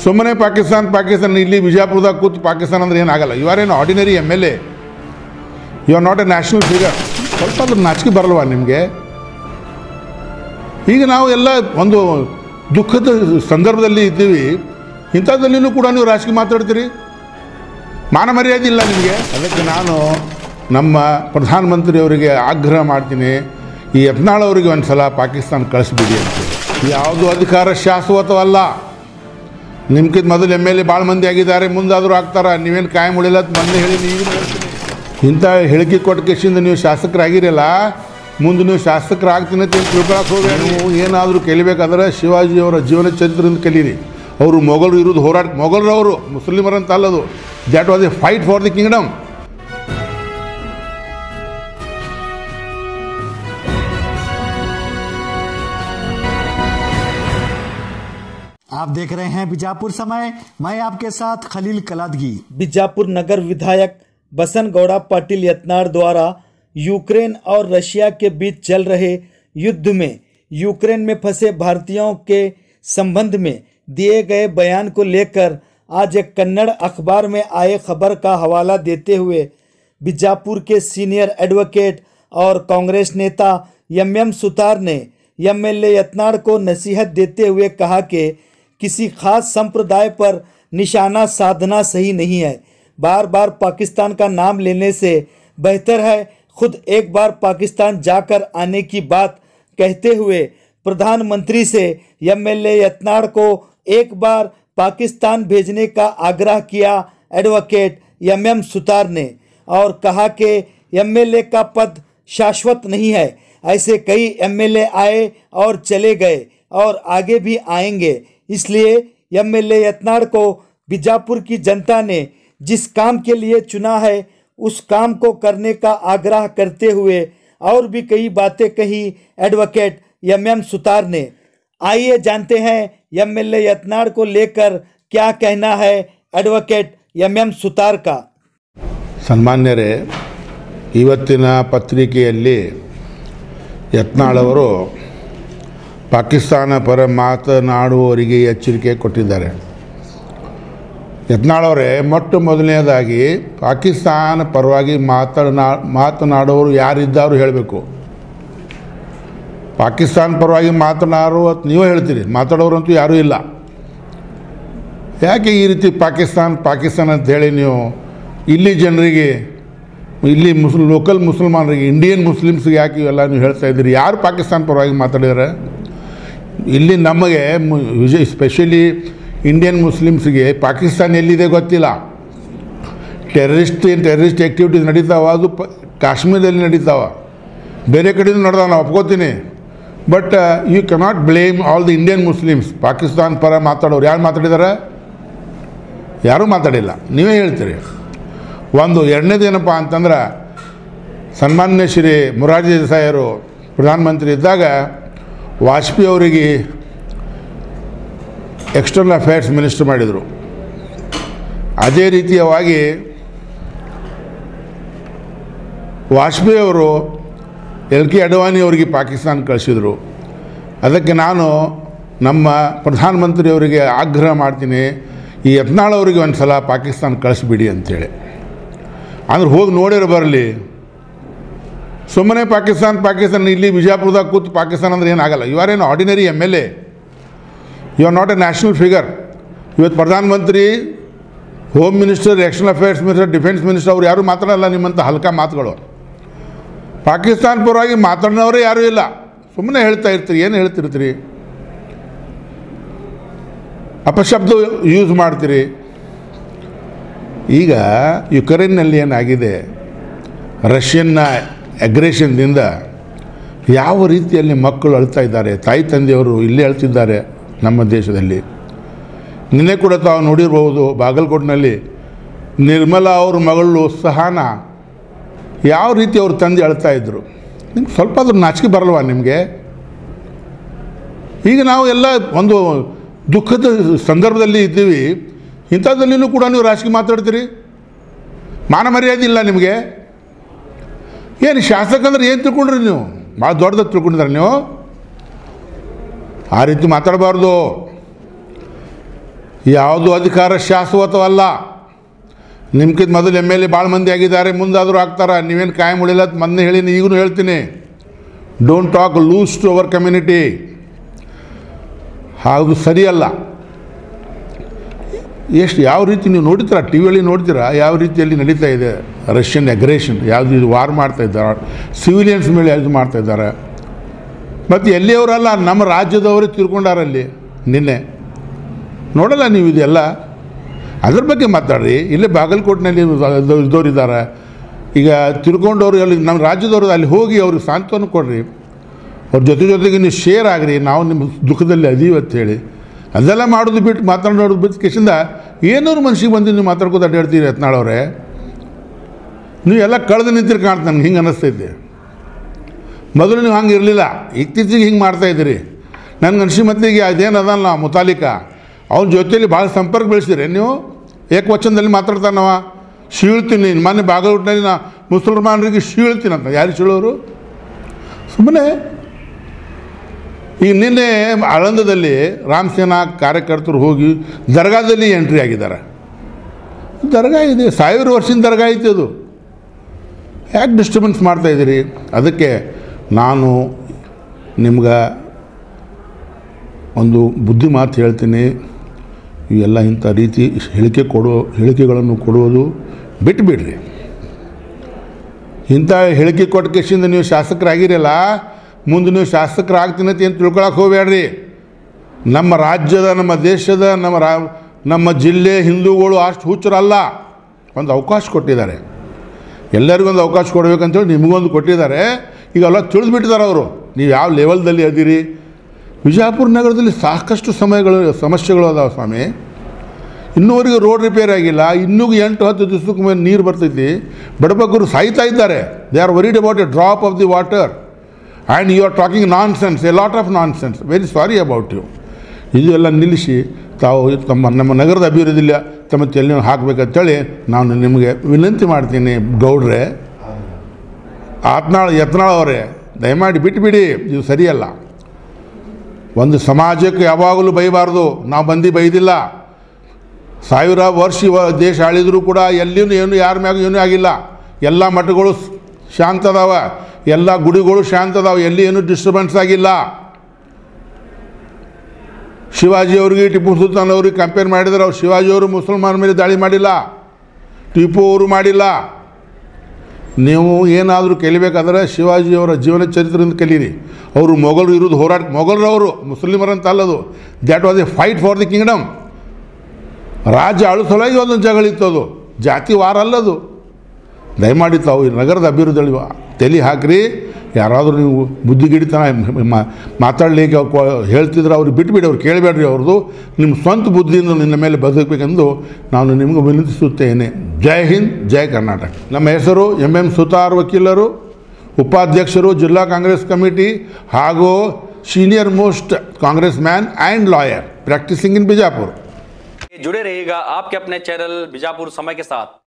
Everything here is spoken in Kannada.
ಸುಮ್ಮನೆ ಪಾಕಿಸ್ತಾನ ಪಾಕಿಸ್ತಾನ ಇಲ್ಲಿ ಬಿಜಾಪುರದಾಗ ಕೂತು ಪಾಕಿಸ್ತಾನ ಅಂದ್ರೆ ಏನಾಗಲ್ಲ ಯು ಆರ್ ಏನು ordinary M L A you are not a national figure ಸ್ವಲ್ಪ ಅದ್ರ ನಾಚಿಕೆ ಬರಲ್ವಾ ನಿಮಗೆ ಈಗ ನಾವು ಎಲ್ಲ ಒಂದು ದುಃಖದ ಸಂದರ್ಭದಲ್ಲಿ ಇದ್ದೀವಿ ಇಂಥದ್ದಲ್ಲಿನೂ ಕೂಡ ನೀವು ರಾಜಕೀಯ ಮಾತಾಡ್ತೀರಿ ಮಾನ ಮರ್ಯಾದೆ ಇಲ್ಲ ನಿಮಗೆ ಅದಕ್ಕೆ ನಾನು ನಮ್ಮ ಪ್ರಧಾನಮಂತ್ರಿಯವರಿಗೆ ಆಗ್ರಹ ಮಾಡ್ತೀನಿ ಈ ಯತ್ನಾಳ್ ಅವರಿಗೆ ಒಂದು ಸಲ ಪಾಕಿಸ್ತಾನ ಕಳಿಸ್ಬಿಡಿ ಅಂತೇಳಿ ಯಾವುದು ಅಧಿಕಾರ ಶಾಶ್ವತವಲ್ಲ ನಿಮ್ಗಿಂತ ಮೊದಲು ಎಮ್ ಎಲ್ ಎ ಭಾಳ ಮಂದಿ ಆಗಿದ್ದಾರೆ ಮುಂದಾದರೂ ಆಗ್ತಾರ ನೀವೇನು ಕಾಯಂ ಉಳಿಲ್ಲ ಅಂತ ಮೊನ್ನೆ ಹೇಳಿ ನೀವು ಇಂಥ ಹೇಳಿಕೆ ಕೊಟ್ಟ ಕೇಸಿಂದ ನೀವು ಶಾಸಕರಾಗಿರಲ್ಲ ಮುಂದೆ ನೀವು ಶಾಸಕರಾಗ್ತೀನಿ ಅಂತ ತಿಳ್ಕೊಳಕ್ಕೆ ಹೋಗಿ ನೀವು ಏನಾದರೂ ಕಲಿಬೇಕಾದ್ರೆ ಶಿವಾಜಿಯವರ ಜೀವನ ಚರಿತ್ರೆಯಿಂದ ಕಲೀರಿ ಅವರು ಮೊಘಲರು ಇರೋದು ಹೋರಾಟ ಮೊಘಲರವರು ಮುಸ್ಲಿಮರಂತ ಅಲ್ಲದು that was a fight for the kingdom आप देख रहे हैं बीजापुर समय मैं आपके साथ खलील कलादगी बीजापुर नगर विधायक बसन गौड़ा पाटिल यत्नाड़ द्वारा यूक्रेन और रशिया के बीच चल रहे युद्ध में यूक्रेन में फंसे भारतीयों के संबंध में दिए गए बयान को लेकर आज एक कन्नड़ अखबार में आए खबर का हवाला देते हुए बीजापुर के सीनियर एडवोकेट और कांग्रेस नेता एम एम सुतार ने एम एल यत्नाड़ को नसीहत देते हुए कहा कि किसी खास संप्रदाय पर निशाना साधना सही नहीं है बार बार पाकिस्तान का नाम लेने से बेहतर है खुद एक बार पाकिस्तान जाकर आने की बात कहते हुए प्रधानमंत्री से एम एल यत्नाड़ को एक बार पाकिस्तान भेजने का आग्रह किया एडवोकेट एम एम सुतार ने और कहा कि एमएलए का पद शाश्वत नहीं है ऐसे कई एमएलए आए और चले गए और आगे भी आएंगे इसलिए एमएलए यत्नाड़ को बीजापुर की जनता ने जिस काम के लिए चुना है उस काम को करने का आग्रह करते हुए और भी कई बातें कही एडवोकेट एम एम सुतार ने आइए जानते हैं एमएलए यत्नाड़ को लेकर क्या कहना है एडवोकेट एम एम सुतार का ಸನ್ಮಾನ್ಯರೇ ಇವತ್ತಿನ ಪತ್ರಿಕೆಯಲ್ಲಿ ಯತ್ನಾಳವರು ಪಾಕಿಸ್ತಾನ ಪರ ಮಾತನಾಡುವವರಿಗೆ ಎಚ್ಚರಿಕೆ ಕೊಟ್ಟಿದ್ದಾರೆ ಯತ್ನಾಳವರೇ ಮೊಟ್ಟ ಮೊದಲನೇದಾಗಿ ಪಾಕಿಸ್ತಾನ ಪರವಾಗಿ ಮಾತನಾ ಮಾತನಾಡುವವರು ಯಾರಿದ್ದಾರು ಹೇಳಬೇಕು ಪಾಕಿಸ್ತಾನ ಪರವಾಗಿ ಮಾತನಾಡುವ ನೀವೇ ಹೇಳ್ತೀರಿ ಮಾತಾಡೋರಂತೂ ಯಾರೂ ಇಲ್ಲ ಯಾಕೆ ಈ ರೀತಿ ಪಾಕಿಸ್ತಾನ ಪಾಕಿಸ್ತಾನ ಅಂತ ಹೇಳಿ ನೀವು ಇಲ್ಲಿ ಜನರಿಗೆ ಇಲ್ಲಿ ಮುಸ್ಲ್ ಲೋಕಲ್ ಮುಸಲ್ಮಾನರಿಗೆ ಇಂಡಿಯನ್ ಮುಸ್ಲಿಮ್ಸ್ಗೆ ಯಾಕೆ ಇವೆಲ್ಲ ನೀವು ಹೇಳ್ತಾ ಇದ್ದೀರಿ ಯಾರು ಪಾಕಿಸ್ತಾನ ಪರವಾಗಿ ಮಾತಾಡಿದ್ದಾರೆ ಇಲ್ಲಿ ನಮಗೆ ಮು- ವಿಜಯ್ ಸ್ಪೆಷಲಿ ಇಂಡಿಯನ್ ಮುಸ್ಲಿಮ್ಸ್ಗೆ ಪಾಕಿಸ್ತಾನ ಎಲ್ಲಿದೆ ಗೊತ್ತಿಲ್ಲ ಟೆರರಿಸ್ಟ್ ಏನು ಟೆರರಿಸ್ಟ್ ಆ್ಯಕ್ಟಿವಿಟೀಸ್ ನಡೀತಾವ ಅದು ಪ ಕಾಶ್ಮೀರದಲ್ಲಿ ನಡೀತಾವ ಬೇರೆ ಕಡೆಯಿಂದ ನಡೆದಾವ ನಾವು ಒಪ್ಕೋತೀನಿ but you cannot blame all the Indian Muslims Pakistan ಪರ ಮಾತಾಡೋರು ಯಾರು ಮಾತಾಡಿದ್ದಾರೆ ಯಾರೂ ಮಾತಾಡಿಲ್ಲ ನೀವೇ ಹೇಳ್ತೀರಿ ಒಂದು ಎರಡನೇದೇನಪ್ಪ ಅಂತಂದ್ರೆ ಸನ್ಮಾನ್ಯ ಶ್ರೀ ಮೊರಾರ್ಜಿ ದೇಸಾಯರು ಪ್ರಧಾನಮಂತ್ರಿ ಇದ್ದಾಗ ವಾಜಪೇಯಿ ಅವರಿಗೆ ಎಕ್ಸ್ಟರ್ನಲ್ ಅಫೇರ್ಸ್ ಮಿನಿಸ್ಟರ್ ಮಾಡಿದರು ಅದೇ ರೀತಿಯವಾಗಿ ವಾಜಪೇಯಿ ಅವರು ಎಲ್ ಕೆ ಅಡ್ವಾಣಿ ಅವರಿಗೆ ಪಾಕಿಸ್ತಾನ ಕಳಿಸಿದರು ಅದಕ್ಕೆ ನಾನು ನಮ್ಮ ಪ್ರಧಾನಮಂತ್ರಿಯವರಿಗೆ ಆಗ್ರಹ ಮಾಡ್ತೀನಿ ಈ ಯತ್ನಾಳ್ ಅವರಿಗೆ ಒಂದು ಸಲ ಪಾಕಿಸ್ತಾನ ಕಳಿಸ್ಬಿಡಿ ಅಂಥೇಳಿ ಅಂದ್ರೆ ಹೋಗಿ ನೋಡಿರೋ ಬರಲಿ ಸುಮ್ಮನೆ ಪಾಕಿಸ್ತಾನ ಪಾಕಿಸ್ತಾನ ಇಲ್ಲಿ ಬಿಜಾಪುರದಾಗ ಕೂತು ಪಾಕಿಸ್ತಾನ ಅಂದ್ರೆ ಏನಾಗಲ್ಲ ಯು ಆರ್ ಏನು ordinary M L A you are not a national figure ಇವತ್ತು ಪ್ರಧಾನಮಂತ್ರಿ home minister external affairs minister defence minister ಅವ್ರು ಯಾರೂ ಮಾತಾಡಲ್ಲ ನಿಮ್ಮಂಥ ಹಲ್ಕ ಮಾತುಗಳು ಪಾಕಿಸ್ತಾನ ಪರವಾಗಿ ಮಾತಾಡಿದವರೇ ಯಾರೂ ಇಲ್ಲ ಸುಮ್ಮನೆ ಹೇಳ್ತಾ ಇರ್ತೀರಿ ಏನು ಹೇಳ್ತಿರ್ತೀರಿ ಅಪಶಬ್ದ ಯೂಸ್ ಮಾಡ್ತೀರಿ ಈಗ ಯುಕ್ರೇನ್ನಲ್ಲಿ ಏನಾಗಿದೆ ರಷ್ಯನ್ನ ಅಗ್ರೆಷನ್ದಿಂದ ಯಾವ ರೀತಿಯಲ್ಲಿ ಮಕ್ಕಳು ಅಳ್ತಾ ಇದ್ದಾರೆ ತಾಯಿ ತಂದೆಯವರು ಇಲ್ಲೇ ಅಳ್ತಿದ್ದಾರೆ ನಮ್ಮ ದೇಶದಲ್ಲಿ ನಿನ್ನೆ ಕೂಡ ತಾವು ನೋಡಿರ್ಬೋದು ಬಾಗಲಕೋಟ್ನಲ್ಲಿ ನಿರ್ಮಲಾ ಅವ್ರ ಮಗಳು ಸಹಾನ ಯಾವ ರೀತಿ ಅವ್ರ ತಂದೆ ಅಳ್ತಾ ಇದ್ದರು ನಿಮ್ಗೆ ಸ್ವಲ್ಪ ಆದ್ರೂ ನಾಚಿಕೆ ಬರಲ್ವಾ ನಿಮಗೆ ಈಗ ನಾವು ಎಲ್ಲ ಒಂದು ದುಃಖದ ಸಂದರ್ಭದಲ್ಲಿ ಇದ್ದೀವಿ ಇಂಥದ್ದಲ್ಲಿನೂ ಕೂಡ ನೀವು ರಾಜಕೀಯ ಮಾತಾಡ್ತೀರಿ ಮಾನ ಮರ್ಯಾದೆ ಇಲ್ಲ ನಿಮಗೆ ಏನು ಶಾಸಕ ಅಂದ್ರೆ ಏನು ತಿಳ್ಕೊಂಡ್ರಿ ನೀವು ಭಾಳ ದೊಡ್ಡದಾಗಿ ತಿಳ್ಕೊಂಡಿದ್ದಾರೆ ನೀವು ಆ ರೀತಿ ಮಾತಾಡಬಾರ್ದು ಯಾವುದು ಅಧಿಕಾರ ಶಾಶ್ವತವಲ್ಲ ನಿಮ್ಗಿಂತ ಮೊದಲು ಎಮ್ ಎಲ್ ಎ ಭಾಳ ಮಂದಿ ಆಗಿದ್ದಾರೆ ಮುಂದಾದರೂ ಆಗ್ತಾರೆ ನೀವೇನು ಕಾಯಂ ಉಳಿಲ್ಲ ಅಂತ ಮೊನ್ನೆ ಹೇಳೀನಿ ಈಗಲೂ ಹೇಳ್ತೀನಿ don't talk loose to our community ಅದು ಸರಿಯಲ್ಲ ಎಷ್ಟು ಯಾವ ರೀತಿ ನೀವು ನೋಡ್ತೀರಾ ಟಿ ವಿಯಲ್ಲಿ ನೋಡ್ತೀರಾ ಯಾವ ರೀತಿಯಲ್ಲಿ ನಡೀತಾ ಇದೆ ರಷ್ಯನ್ ಅಗ್ರೇಷನ್ ಯಾವುದು ಇದು ವಾರ್ ಮಾಡ್ತಾ ಇದ್ದಾರೆ ಸಿವಿಲಿಯನ್ಸ್ ಮೇಲೆ ಇದು ಮಾಡ್ತಾ ಇದ್ದಾರೆ ಮತ್ತು ಎಲ್ಲಿಯವರಲ್ಲ ನಮ್ಮ ರಾಜ್ಯದವರೇ ತಿರ್ಕೊಂಡಾರಲ್ಲಿ ನಿನ್ನೆ ನೋಡಲ್ಲ ನೀವು ಇದೆಲ್ಲ ಅದ್ರ ಬಗ್ಗೆ ಮಾತಾಡ್ರಿ ಇಲ್ಲೇ ಬಾಗಲಕೋಟಿನಲ್ಲಿ ಇದ್ದವ್ರು ಇದ್ದಾರೆ ಈಗ ತಿರ್ಕೊಂಡವ್ರು ಅಲ್ಲಿ ನಮ್ಮ ರಾಜ್ಯದವರು ಅಲ್ಲಿ ಹೋಗಿ ಅವ್ರಿಗೆ ಸಾಂತ್ವನ ಕೊಡ್ರಿ ಅವ್ರ ಜೊತೆ ಜೊತೆಗೆ ನೀವು ಶೇರ್ ಆಗ್ರಿ ನಾವು ನಿಮ್ಮ ದುಃಖದಲ್ಲಿ ಅದೀವಿ ಅಂತ ಹೇಳಿ ಅದೆಲ್ಲ ಮಾಡೋದು ಬಿಟ್ಟು ಮಾತಾಡೋದು ಬಿಟ್ಟು ಕಿಶಿಂದ ಏನಾದ್ರು ಮನ್ಸಿಗೆ ಬಂದು ನೀವು ಮಾತಾಡ್ಕೋತ ಅಡ್ಡಾಡ್ತೀರಿ ಯತ್ನಾಳವ್ರೆ ನೀವು ಎಲ್ಲ ಕಳೆದು ನಿಂತಿರಿ ಕಾಣ್ತು ನನಗೆ ಹಿಂಗೆ ಅನ್ನಿಸ್ತೈತೆ ಮೊದಲು ನೀವು ಹಂಗೆ ಇರಲಿಲ್ಲ ಇತ್ತೀಚೆಗೆ ಹಿಂಗೆ ಮಾಡ್ತಾ ಇದ್ದೀರಿ ನನಗೆ ಅನ್ಸಿ ಮತ್ತೆ ಈಗ ಅದೇನು ಅದಲ್ಲ ಮುತಾಲಿಕ ಅವನ ಜೊತೆಯಲ್ಲಿ ಭಾಳ ಸಂಪರ್ಕ ಬೆಳೆಸಿರಿ ನೀವು ಏಕವಚನದಲ್ಲಿ ಮಾತಾಡ್ತಾನವ ಶೀಳ್ತೀನಿ ಮೊನ್ನೆ ಬಾಗಲಕೋಟಿನಲ್ಲಿ ನಾ ಮುಸಲ್ಮಾನರಿಗೆ ಶೀಳ್ತೀನಿ ಅಂತ ಯಾರು ಶೀಳೋರು ಸುಮ್ಮನೆ ಈಗ ನಿನ್ನೆ ಆಳಂದದಲ್ಲಿ ರಾಮ್ ಸೇನಾ ಕಾರ್ಯಕರ್ತರು ಹೋಗಿ ದರ್ಗಾದಲ್ಲಿ ಎಂಟ್ರಿ ಆಗಿದ್ದಾರೆ ದರ್ಗಾ ಇದೆ ಸಾವಿರ ವರ್ಷದ ದರ್ಗಾ ಐತೆ ಅದು ಯಾಕೆ ಡಿಸ್ಟರ್ಬೆನ್ಸ್ ಮಾಡ್ತಾ ಇದ್ದೀರಿ ಅದಕ್ಕೆ ನಾನು ನಿಮ್ಗೆ ಒಂದು ಬುದ್ಧಿ ಮಾತು ಹೇಳ್ತೀನಿ ಇವೆಲ್ಲ ಇಂಥ ರೀತಿ ಹೇಳಿಕೆ ಕೊಡೋ ಹೇಳಿಕೆಗಳನ್ನು ಕೊಡುವುದು ಬಿಟ್ಟುಬಿಡ್ರಿ ಇಂಥ ಹೇಳಿಕೆ ಕೊಟ್ಟ ಕೇಸಿಂದ ನೀವು ಶಾಸಕರಾಗಿರಲ್ಲ ಮುಂದೆ ನೀವು ಶಾಸಕರಾಗ್ತೀನಿ ಅಂತ ಏನು ತಿಳ್ಕೊಳಕ್ಕೆ ಹೋಗಬೇಡ್ರಿ ನಮ್ಮ ರಾಜ್ಯದ ನಮ್ಮ ದೇಶದ ನಮ್ಮ ರಾ ನಮ್ಮ ಜಿಲ್ಲೆ ಹಿಂದೂಗಳು ಅಷ್ಟು ಹುಚ್ಚರಲ್ಲ ಒಂದು ಅವಕಾಶ ಕೊಟ್ಟಿದ್ದಾರೆ ಎಲ್ಲರಿಗೊಂದು ಅವಕಾಶ ಕೊಡಬೇಕಂತೇಳಿ ನಿಮಗೊಂದು ಕೊಟ್ಟಿದ್ದಾರೆ ಈಗ ಎಲ್ಲ ತಿಳಿದ್ಬಿಟ್ಟಿದ್ದಾರೆ ಅವರು ನೀವು ಯಾವ ಲೆವೆಲ್ದಲ್ಲಿ ಅದೀರಿ ವಿಜಯಪುರ ನಗರದಲ್ಲಿ ಸಾಕಷ್ಟು ಸಮಯಗಳು ಸಮಸ್ಯೆಗಳು ಅದಾವೆ ಸ್ವಾಮಿ ಇನ್ನೂವರೆಗೆ ರೋಡ್ ರಿಪೇರ್ ಆಗಿಲ್ಲ ಇನ್ನೂ ಎಂಟು ಹತ್ತು ದಿವಸಕ್ಕೆ ಮೇಲೆ ನೀರು ಬರ್ತೈತಿ ಬಡಬಗ್ಗರು ಸಾಯ್ತಾ ಇದ್ದಾರೆ they are worried about a drop of the water and you are talking nonsense a lot of nonsense very sorry about you ಇದು ಎಲ್ಲ ನಿಲ್ಲಿಸಿ ತಾವು ತಮ್ಮ ನಮ್ಮ ನಗರದ ಅಭಿವೃದ್ಧಿಲಿ ತಮ್ಮ ತೆಲ್ಲಿ ಹಾಕಬೇಕಂತೇಳಿ ನಾನು ನಿಮಗೆ ವಿನಂತಿ ಮಾಡ್ತೀನಿ ಗೌಡ್ರೆ ಆತ್ನಾಳ್ ಯತ್ನಾಳ್ ಅವರೇ ದಯಮಾಡಿ ಬಿಟ್ಟುಬಿಡಿ ಇದು ಸರಿಯಲ್ಲ ಒಂದು ಸಮಾಜಕ್ಕೆ ಯಾವಾಗಲೂ ಬೈಬಾರ್ದು ನಾವು ಬಂದು ಬೈದಿಲ್ಲ ಸಾವಿರ ವರ್ಷ ಇವ ದೇಶ ಆಳಿದರೂ ಕೂಡ ಎಲ್ಲಿಯೂ ಏನು ಯಾರ ಮ್ಯಾಗ ಏನೂ ಆಗಿಲ್ಲ ಎಲ್ಲ ಮಠಗಳು ಸ್- ಶಾಂತ ಅದಾವ ಎಲ್ಲ ಗುಡಿಗಳು ಶಾಂತ ಅದಾವ ಎಲ್ಲಿ ಏನೂ ಡಿಸ್ಟರ್ಬೆನ್ಸ್ ಆಗಿಲ್ಲ ಶಿವಾಜಿ ಅವ್ರಿಗೆ ಟಿಪ್ಪು ಸುಲ್ತಾನ್ ಅವ್ರಿಗೆ ಕಂಪೇರ್ ಮಾಡಿದ್ರೆ ಅವ್ರು ಶಿವಾಜಿಯವರು ಮುಸಲ್ಮಾನ ಮೇಲೆ ದಾಳಿ ಮಾಡಿಲ್ಲ ಟಿಪ್ಪು ಅವರು ಮಾಡಿಲ್ಲ ನೀವು ಏನಾದರೂ ಕಲಿಬೇಕಾದ್ರೆ ಶಿವಾಜಿಯವರ ಜೀವನ ಚರಿತ್ರೆಯಿಂದ ಕಲೀರಿ ಅವರು ಮೊಘಲರು ಇರೋದು ಹೋರಾಟ ಮೊಘಲರವರು ಮುಸ್ಲಿಮರಂತ ಅಲ್ಲದು that was a fight for the kingdom ರಾಜ್ಯ ಆಳು ಸಲುವಾಗಿ ಒಂದೊಂದು ಜಗಳಿತ್ತು ಅದು ಜಾತಿ ವಾರ ಅಲ್ಲದು ದಯಮಾಡಿ ತಾವು ಈ ನಗರದ ಅಭಿವೃದ್ಧಿ ತಲೆ ಹಾಕ್ರಿ ಯಾರಾದರೂ ನೀವು ಬುದ್ಧಿಗಿಡಿತನ ಮ- ಮಾತಾಡಲಿಕ್ಕೆ ಅವ್ರು ಕೊ- ಹೇಳ್ತಿದ್ರೆ ಅವ್ರಿಗೆ ಬಿಟ್ಬಿಡಿ ಅವ್ರು ಕೇಳಬೇಡ್ರಿ ಅವ್ರದ್ದು ನಿಮ್ಮ ಸ್ವಂತ ಬುದ್ಧಿಯಿಂದ ನಿನ್ನ ಮೇಲೆ ಬದುಕಬೇಕೆಂದು ನಾನು ನಿಮಗೆ ವಿನಂತಿಸುತ್ತೇನೆ ಜೈ ಹಿಂದ್ ಜೈ ಕರ್ನಾಟಕ ನಮ್ಮ ಹೆಸರು ಎಂ ಎಂ ಸುತಾರ್ ವಕೀಲರು ಉಪಾಧ್ಯಕ್ಷರು ಜಿಲ್ಲಾ ಕಾಂಗ್ರೆಸ್ ಕಮಿಟಿ ಹಾಗೂ senior most Congress man and lawyer practising in Bijapur जुड़े रहिएगा आपके अपने चैनल बीजापुर समय के साथ